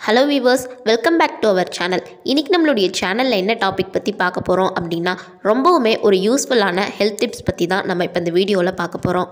hello viewers welcome back to our channel இன்றைக்கி நம்மளுடைய சேனலில் என்ன டாபிக் பற்றி பார்க்க போகிறோம் அப்படின்னா ரொம்பவுமே ஒரு யூஸ்ஃபுல்லான ஹெல்த் டிப்ஸ் பற்றி தான் நம்ம இப்போ இந்த வீடியோவில் பார்க்க போகிறோம்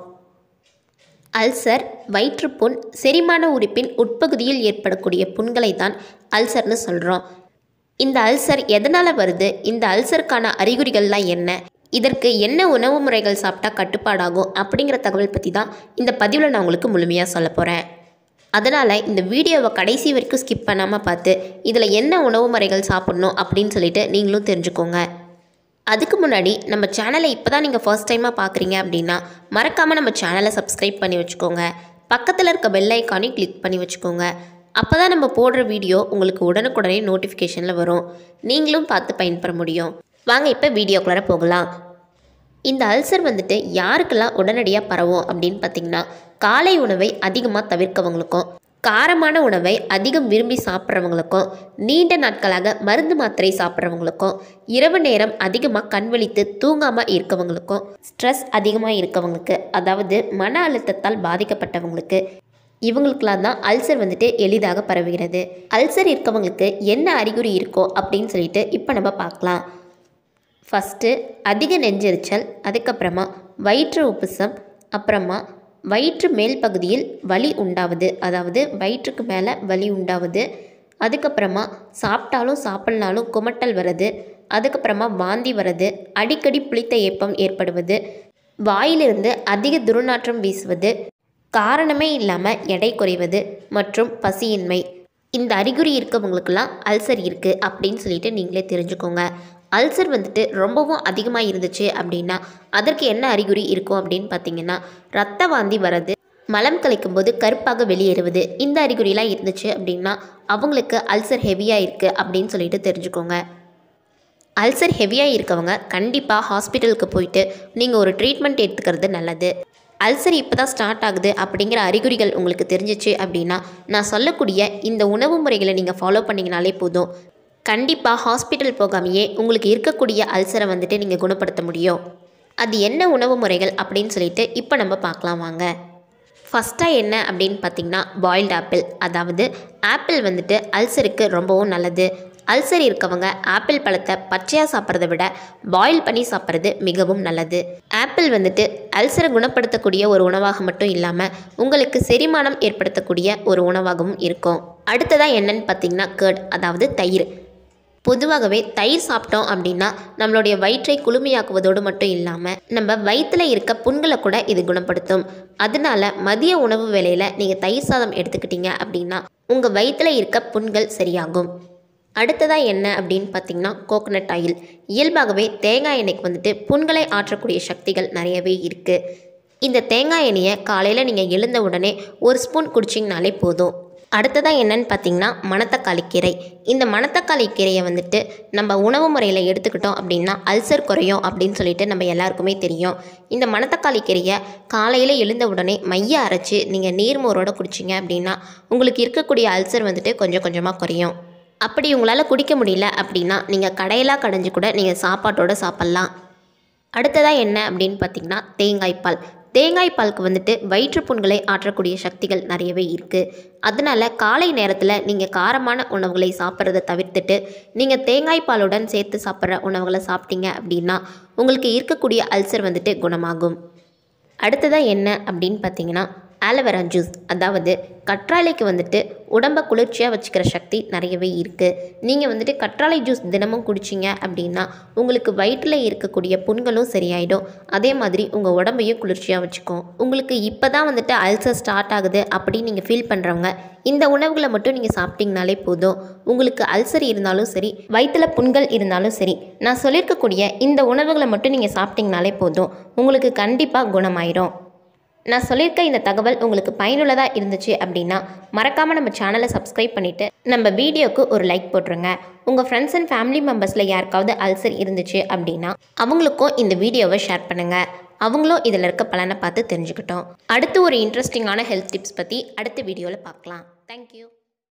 அல்சர் வயிற்றுப்புண் செரிமான உறுப்பின் உட்பகுதியில் ஏற்படக்கூடிய புண்களை தான் அல்சர்னு சொல்கிறோம் இந்த அல்சர் எதனால் வருது இந்த அல்சருக்கான அறிகுறிகள்லாம் என்ன இதற்கு என்ன உணவு முறைகள் சாப்பிட்டா கட்டுப்பாடாகும் அப்படிங்கிற தகவல் பற்றி தான் இந்த பதிவில் நான் உங்களுக்கு முழுமையாக சொல்ல போகிறேன் அதனால் இந்த வீடியோவை கடைசி வரைக்கும் ஸ்கிப் பண்ணாமல் பார்த்து இதில் என்ன உணவு முறைகள் சாப்பிட்ணும் அப்படின்னு சொல்லிட்டு நீங்களும் தெரிஞ்சுக்கோங்க அதுக்கு முன்னாடி நம்ம சேனலை இப்போ தான் நீங்கள் ஃபர்ஸ்ட் டைமாக பார்க்குறீங்க அப்படின்னா மறக்காமல் நம்ம சேனலை சப்ஸ்கிரைப் பண்ணி வச்சுக்கோங்க பக்கத்தில் இருக்க பெல் ஐக்கானையும் கிளிக் பண்ணி வச்சுக்கோங்க அப்போ தான் நம்ம போடுற வீடியோ உங்களுக்கு உடனுக்குடனே நோட்டிஃபிகேஷனில் வரும் நீங்களும் பார்த்து பயன்பெற முடியும் வாங்க இப்போ வீடியோக்குள்ளார போகலாம் இந்த அல்சர் வந்துட்டு யாருக்கெல்லாம் உடனடியாக பரவும் அப்படின்னு பார்த்தீங்கன்னா காலை உணவை அதிகமாக தவிர்க்கவங்களுக்கும் காரமான உணவை அதிகம் விரும்பி சாப்பிட்றவங்களுக்கும் நீண்ட நாட்களாக மருந்து மாத்திரை சாப்பிட்றவங்களுக்கும் இரவு நேரம் அதிகமாக கண்வழித்து தூங்காமல் இருக்கவங்களுக்கும் ஸ்ட்ரெஸ் அதிகமாக இருக்கவங்களுக்கு அதாவது மன அழுத்தத்தால் பாதிக்கப்பட்டவங்களுக்கு இவங்களுக்கெல்லாம் தான் அல்சர் வந்துட்டு எளிதாக பரவுகிறது அல்சர் இருக்கவங்களுக்கு என்ன அறிகுறி இருக்கோ அப்படின்னு சொல்லிட்டு இப்போ நம்ம பார்க்கலாம் ஃபஸ்ட்டு அதிக நெஞ்செரிச்சல் அதுக்கப்புறமா வயிற்று உப்புசம் அப்புறமா வயிற்று மேல் பகுதியில் வலி உண்டாவது அதாவது வயிற்றுக்கு மேலே வலி உண்டாவது அதுக்கப்புறமா சாப்பிட்டாலும் சாப்பிட்னாலும் குமட்டல் வருது அதுக்கப்புறமா வாந்தி வருது அடிக்கடி புளித்த ஏப்பம் ஏற்படுவது வாயிலிருந்து அதிக துர்நாற்றம் வீசுவது காரணமே இல்லாமல் எடை குறைவது மற்றும் பசியின்மை இந்த அறிகுறி இருக்கவங்களுக்கெல்லாம் அல்சர் இருக்குது அப்படின்னு சொல்லிட்டு நீங்களே தெரிஞ்சுக்கோங்க அல்சர் வந்துட்டு ரொம்பவும் அதிகமாக இருந்துச்சு அப்படின்னா அதற்கு என்ன அறிகுறி இருக்கும் அப்படின்னு பார்த்தீங்கன்னா ரத்த வாந்தி வர்றது மலம் கலைக்கும் போது கருப்பாக வெளியேறுவது இந்த அறிகுறிலாம் இருந்துச்சு அப்படின்னா அவங்களுக்கு அல்சர் ஹெவியாக இருக்குது அப்படின்னு சொல்லிட்டு தெரிஞ்சுக்கோங்க அல்சர் ஹெவியாக இருக்கவங்க கண்டிப்பாக ஹாஸ்பிட்டலுக்கு போயிட்டு நீங்கள் ஒரு ட்ரீட்மெண்ட் எடுத்துக்கிறது நல்லது அல்சர் இப்போ தான் ஸ்டார்ட் ஆகுது அப்படிங்கிற அறிகுறிகள் உங்களுக்கு தெரிஞ்சிச்சு அப்படின்னா நான் சொல்லக்கூடிய இந்த உணவு முறைகளை நீங்கள் ஃபாலோ பண்ணிங்கனாலே போதும் கண்டிப்பாக ஹாஸ்பிட்டல் போகாமையே உங்களுக்கு இருக்கக்கூடிய அல்சரை வந்துட்டு நீங்கள் குணப்படுத்த முடியும் அது என்ன உணவு முறைகள் அப்படின்னு சொல்லிட்டு இப்போ நம்ம பார்க்கலாம் வாங்க ஃபஸ்ட்டாக என்ன அப்படின்னு பார்த்தீங்கன்னா பாயில்டு ஆப்பிள் அதாவது ஆப்பிள் வந்துட்டு அல்சருக்கு ரொம்பவும் நல்லது அல்சர் இருக்கவங்க ஆப்பிள் பழத்தை பச்சையாக சாப்பிட்றத விட பாயில் பண்ணி சாப்பிட்றது மிகவும் நல்லது ஆப்பிள் வந்துட்டு அல்சரை குணப்படுத்தக்கூடிய ஒரு உணவாக மட்டும் இல்லாமல் உங்களுக்கு செரிமானம் ஏற்படுத்தக்கூடிய ஒரு உணவாகவும் இருக்கும் அடுத்ததாக என்னன்னு பார்த்தீங்கன்னா கேர்ட் அதாவது தயிர் பொதுவாகவே தயிர் சாப்பிட்டோம் அப்படின்னா நம்மளுடைய வயிற்றை குளுமையாக்குவதோடு மட்டும் இல்லாமல் நம்ம வயிற்றில் இருக்க புண்களை கூட இது குணப்படுத்தும் அதனால மதிய உணவு வேளையில் நீங்கள் தயிர் சாதம் எடுத்துக்கிட்டீங்க அப்படின்னா உங்கள் வயிற்றில் இருக்க புண்கள் சரியாகும் அடுத்ததாக என்ன அப்படின்னு பார்த்தீங்கன்னா கோகனட் ஆயில் இயல்பாகவே தேங்காய் எண்ணெய்க்கு வந்துட்டு புண்களை ஆற்றக்கூடிய சக்திகள் நிறையவே இருக்குது இந்த தேங்காய் எண்ணெயை காலையில் நீங்கள் எழுந்த உடனே ஒரு ஸ்பூன் குடிச்சிங்கனாலே போதும் அடுத்ததாக என்னன்னு பார்த்தீங்கன்னா மணத்தக்காளி கீரை இந்த மணத்தக்காளி கீரையை வந்துட்டு நம்ம உணவு முறையில் எடுத்துக்கிட்டோம் அப்படின்னா அல்சர் குறையும் அப்படின்னு சொல்லிட்டு நம்ம எல்லாருக்குமே தெரியும் இந்த மணத்தக்காளி கீரையை காலையில் எழுந்த உடனே மைய அரைச்சி நீங்கள் நீர்மோரோடு குடிச்சிங்க அப்படின்னா உங்களுக்கு இருக்கக்கூடிய அல்சர் வந்துட்டு கொஞ்சம் கொஞ்சமாக குறையும் அப்படி உங்களால் குடிக்க முடியல அப்படின்னா நீங்கள் கடையெல்லாம் கடைஞ்சி கூட நீங்கள் சாப்பாட்டோடு சாப்பிட்லாம் அடுத்ததாக என்ன அப்படின்னு பார்த்தீங்கன்னா தேங்காய் பால் தேங்காய் பாலுக்கு வந்துட்டு வயிற்றுப்புண்களை ஆற்றக்கூடிய சக்திகள் நிறையவே இருக்குது அதனால் காலை நேரத்தில் நீங்கள் காரமான உணவுகளை சாப்பிட்றத தவிர்த்துட்டு நீங்கள் தேங்காய் பாலுடன் சேர்த்து சாப்பிட்ற உணவுகளை சாப்பிட்டீங்க அப்படின்னா உங்களுக்கு இருக்கக்கூடிய அல்சர் வந்துட்டு குணமாகும் அடுத்ததாக என்ன அப்படின்னு பார்த்தீங்கன்னா ஆலோவேரா ஜூஸ் அதாவது கற்றாழைக்கு வந்துட்டு உடம்பை குளிர்ச்சியாக வச்சுக்கிற சக்தி நிறையவே இருக்குது நீங்கள் வந்துட்டு கற்றாழை ஜூஸ் தினமும் குடிச்சிங்க அப்படின்னா உங்களுக்கு வயிற்றில் இருக்கக்கூடிய புண்களும் சரியாயிடும் அதே மாதிரி உங்கள் உடம்பையும் குளிர்ச்சியாக வச்சுக்கும் உங்களுக்கு இப்போ தான் வந்துட்டு அல்சர் ஸ்டார்ட் ஆகுது அப்படின்னு நீங்கள் ஃபீல் பண்ணுறவங்க இந்த உணவுகளை மட்டும் நீங்கள் சாப்பிட்டீங்கனாலே போதும் உங்களுக்கு அல்சர் இருந்தாலும் சரி வயிற்றில் புண்கள் இருந்தாலும் சரி நான் சொல்லியிருக்கக்கூடிய இந்த உணவுகளை மட்டும் நீங்கள் சாப்பிட்டீங்கனாலே போதும் உங்களுக்கு கண்டிப்பாக குணமாயிரும் நான் சொல்லியிருக்க இந்த தகவல் உங்களுக்கு பயனுள்ளதாக இருந்துச்சு அப்படின்னா மறக்காமல் நம்ம சேனலை சப்ஸ்கிரைப் பண்ணிவிட்டு நம்ம வீடியோக்கு ஒரு லைக் போட்டுருங்க உங்கள் ஃப்ரெண்ட்ஸ் அண்ட் ஃபேமிலி மெம்பர்ஸில் யாருக்காவது அல்சர் இருந்துச்சு அப்படின்னா அவங்களுக்கும் இந்த வீடியோவை ஷேர் பண்ணுங்கள் அவங்களும் இதில் இருக்க பலனை பார்த்து தெரிஞ்சுக்கிட்டோம் அடுத்து ஒரு இன்ட்ரெஸ்டிங்கான ஹெல்த் டிப்ஸ் பற்றி அடுத்த வீடியோவில் பார்க்கலாம் தேங்க்யூ